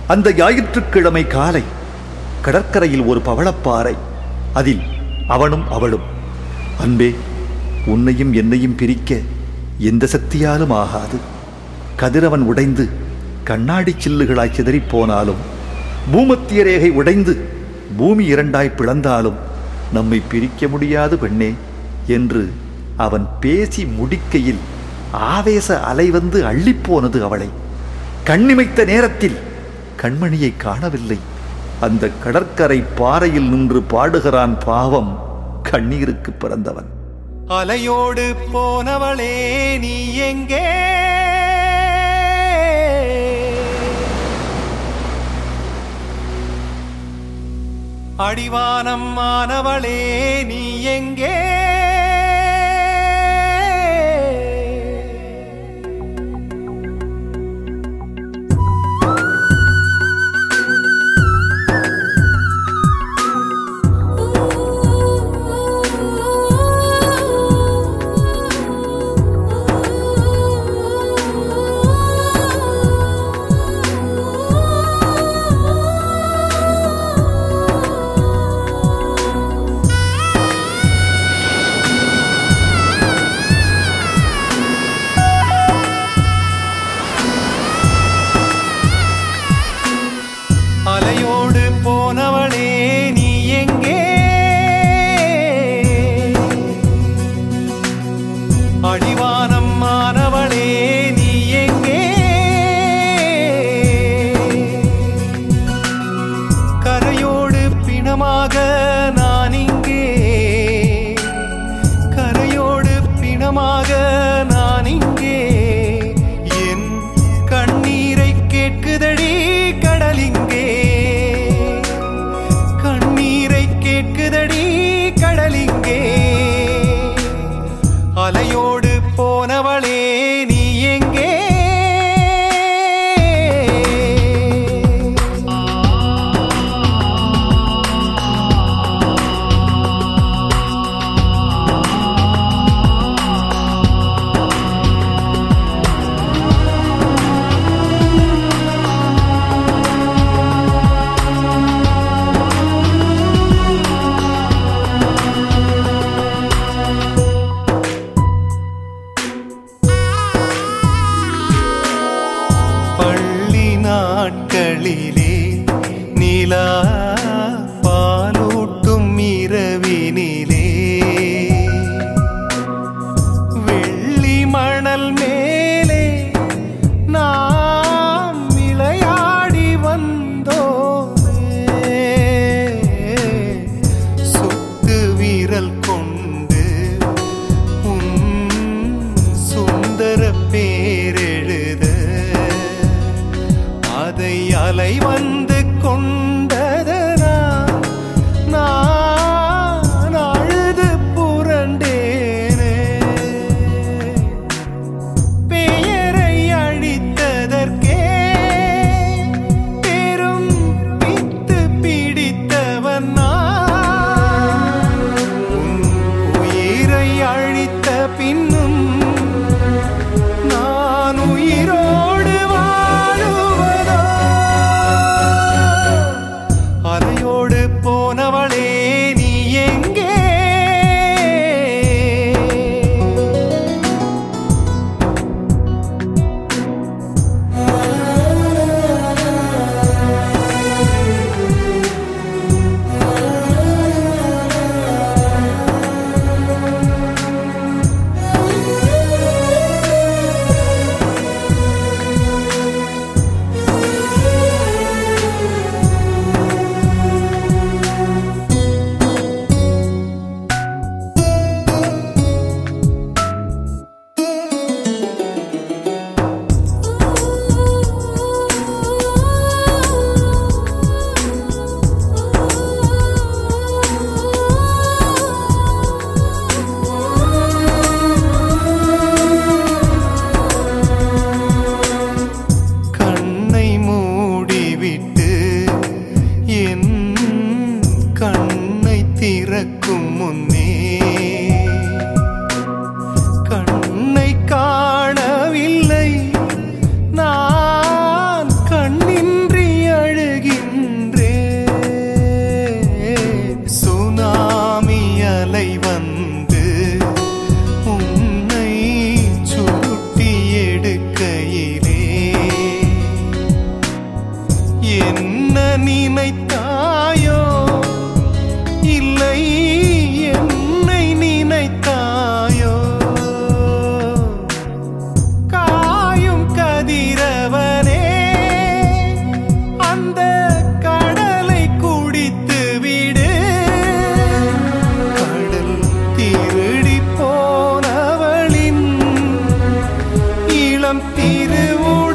அந்த ஞாயிற்றுக்கிழமை காலை கடற்கரையில் ஒரு பவளப்பாறை அதில் அவனும் அவளும் அன்பே உன்னையும் என்னையும் பிரிக்க எந்த சக்தியாலும் ஆகாது கதிரவன் உடைந்து கண்ணாடி சில்லுகளாய் சிதறிப் போனாலும் பூமத்திய ரேகை உடைந்து பூமி இரண்டாய் பிளந்தாலும் நம்மை பிரிக்க முடியாது பெண்ணே என்று அவன் பேசி முடிக்கையில் ஆவேச அலை வந்து அள்ளிப்போனது அவளை கண்ணிமைத்த நேரத்தில் கண்மணியை காணவில்லை அந்த கடற்கரை பாறையில் நின்று பாடுகிறான் பாவம் கண்ணீருக்கு பிறந்தவன் அலையோடு போனவளே நீ எங்கே அடிவானம் ஆனவளே நீ எங்கே அலையோடு போனவளே நீ எங்கே அடிவானம் ஆனவளே நீ எங்கே கரையோடு பிணமாக நான் இங்கே கரையோடு பிணமாக நான் இங்கே என் கண்ணீரை கேட்குதடி கடலிங்கே கண்ணீரை கேட்குதடி கடலிங்கே அலையோடு போனவளே நீ எங்கே பள்ளி நாட்களிலே நிலா பாலூட்டும் இரவினிலே வெள்ளி மணல் மேலே நாம் விளையாடி வந்தோமே சுத்து வீரல் கொண்டு உன் சுந்தர பேரெழுத அதை அலை வந்து கொண்டதனா நான் அழுது புரண்டேனே பெயரை அழித்ததற்கே பெரும் பித்து பிடித்தவன் நான் உன் உயிரை அழித்த பின்னும் நான் உயிரோடு வாழுவதோ திருவுளம்